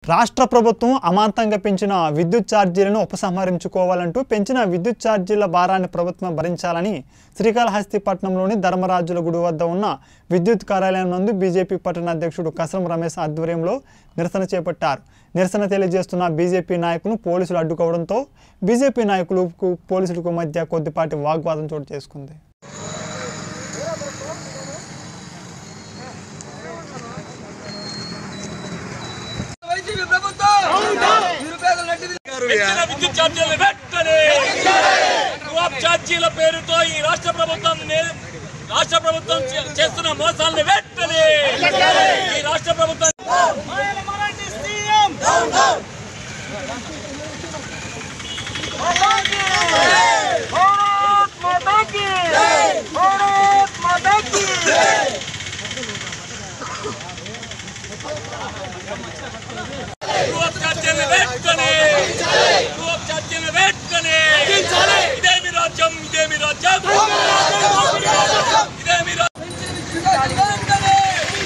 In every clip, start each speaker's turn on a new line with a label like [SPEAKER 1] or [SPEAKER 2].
[SPEAKER 1] రాష్ట్ర ప్రభుత్వం అమాంతంగా పెంచిన విద్యుత్ ఛార్జీలను ఉపసంహరించుకోవాలంటూ పెంచిన విద్యుత్ ఛార్జీల భారాన్ని ప్రభుత్వం భరించాలని శ్రీకాళహస్తి పట్టణంలోని ధర్మరాజుల గుడి వద్ద ఉన్న విద్యుత్ కార్యాలయం నందు బీజేపీ పట్టణ అధ్యక్షుడు కసరం రమేష్ ఆధ్వర్యంలో నిరసన చేపట్టారు నిరసన తెలియజేస్తున్న బీజేపీ నాయకులను పోలీసులు అడ్డుకోవడంతో బీజేపీ నాయకులకు పోలీసులకు మధ్య కొద్దిపాటి వాగ్వాదం చోటు చేసుకుంది
[SPEAKER 2] వైసీపీ ప్రభుత్వం నిరుపేదల నడ్డి
[SPEAKER 3] పెంచిన విద్యుత్ ఛార్జీలు వెంటనే రూపాయి ఛార్జీల పేరుతో ఈ రాష్ట్ర ప్రభుత్వం నే- రాష్ట్ర ప్రభుత్వం చే- చేస్తున్న మోసాలను వెంటనే ఈ రాష్ట్ర ప్రభుత్వం రూపాయి ఛార్జీలు వెంటనే రూపాయి ఛార్జీలు వెంటనే ఇదేమి రాజ్యం ఇదేమి రాజ్యం ఇదేమి రాజ్యం
[SPEAKER 2] వెంటనే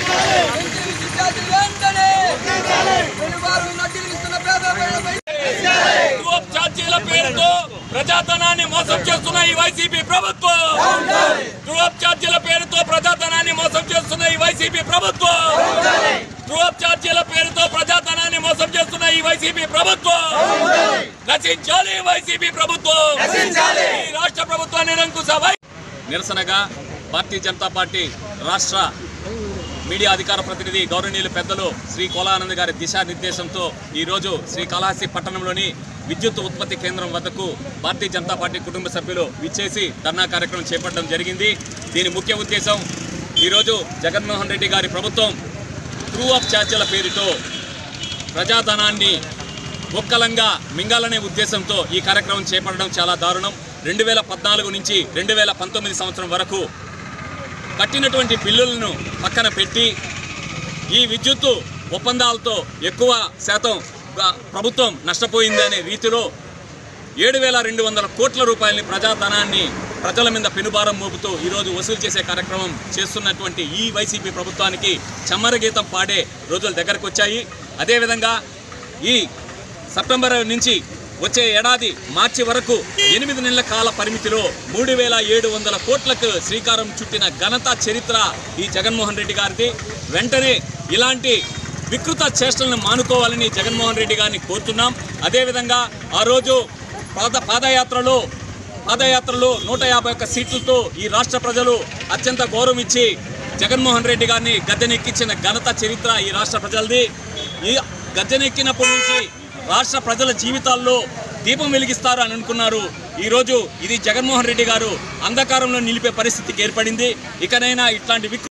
[SPEAKER 2] వెంటనే వెనుబారు నడ్డిలు ఇస్తున్న పేద ప్రజలపై
[SPEAKER 3] రూపాయి ఛార్జీల పేరుతో ప్రజాధనాన్ని మోసం చేస్తున్న ఈ వైసీపీ ప్రభుత్వం రూపాయి ఛార్జీల పేరుతో ప్రజాధనాన్ని మోసం చేస్తున్న ఈ వైసీపీ ప్రభుత్వం రూపాయి ఛార్జీల పేరుతో ప్రజాధనాన్ని మోసం చేస్తున్న ఈ వైసీపీ ప్రభుత్వం నశించాలి ఈ వైసీపీ ప్రభుత్వం ఈ రాష్ట్ర ప్రభుత్వాన్ని నిరంకుశ వై నిరసనగా భారతీయ జనతా పార్టీ రాష్ట్ర మీడియా అధికార ప్రతినిధి గౌరవనీయులు పెద్దలు శ్రీ కోలానంద్ గారి దిశానిర్దేశంతో ఈరోజు శ్రీ కాళహస్తి పట్టణంలోని విద్యుత్ ఉత్పత్తి కేంద్రం వద్దకు భారతీయ జనతా పార్టీ కుటుంబ సభ్యులు విచ్చేసి ధర్నా కార్యక్రమం చేపట్టడం జరిగింది దీని ముఖ్య ఉద్దేశం ఈరోజు జగన్మోహన్ రెడ్డి గారి ప్రభుత్వం ట్రూ అప్ ఛార్జీల పేరుతో ప్రజాధనాన్ని ఒక్కలంగా మింగాలనే ఉద్దేశంతో ఈ కార్యక్రమం చేపట్టడం చాలా దారుణం రెండు వేల పద్నాలుగు నుంచి రెండు వేల పంతొమ్మిది సంవత్సరం వరకు కట్టినటువంటి బిల్లులను పక్కన పెట్టి ఈ విద్యుత్తు ఒప్పందాలతో ఎక్కువ శాతం గ- ప్రభుత్వం నష్టపోయింది అనే రీతిలో ఏడు వేల రెండు వందల కోట్ల రూపాయలని ప్రజాధనాన్ని ప్రజల మీద పెనుభారం మోపుతూ ఈరోజు వసూలు చేసే కార్యక్రమం చేస్తున్నటువంటి ఈ వైసీపీ ప్రభుత్వానికి చమ్మర గీతం పాడే రోజులు దగ్గరకు వచ్చాయి అదేవిధంగా ఈ సెప్టెంబర్ నుంచి వచ్చే ఏడాది మార్చి వరకు ఎనిమిది నెలల కాల పరిమితిలో మూడు వేల ఏడు వందల కోట్లకు శ్రీకారం చుట్టిన ఘనత చరిత్ర ఈ జగన్మోహన్ రెడ్డి గారిది వెంటనే ఇలాంటి వికృత చేష్టలను మానుకోవాలని జగన్మోహన్ రెడ్డి గారిని కోరుతున్నాం అదేవిధంగా ఆ రోజు పాద పాదయాత్రలో పాదయాత్రలో నూట యాభై ఒక్క సీట్లతో ఈ రాష్ట్ర ప్రజలు అత్యంత గౌరవం ఇచ్చి జగన్మోహన్ రెడ్డి గారిని గద్దెనెక్కించిన ఘనత చరిత్ర ఈ రాష్ట్ర ప్రజలది ఈ గద్దెనెక్కినప్పటి నుంచి రాష్ట్ర ప్రజల జీవితాల్లో దీపం వెలిగిస్తారు అని అనుకున్నారు ఈరోజు ఇది జగన్మోహన్ రెడ్డి గారు అంధకారంలో నిలిపే పరిస్థితికి ఏర్పడింది ఇకనైనా ఇట్లాంటి వికృ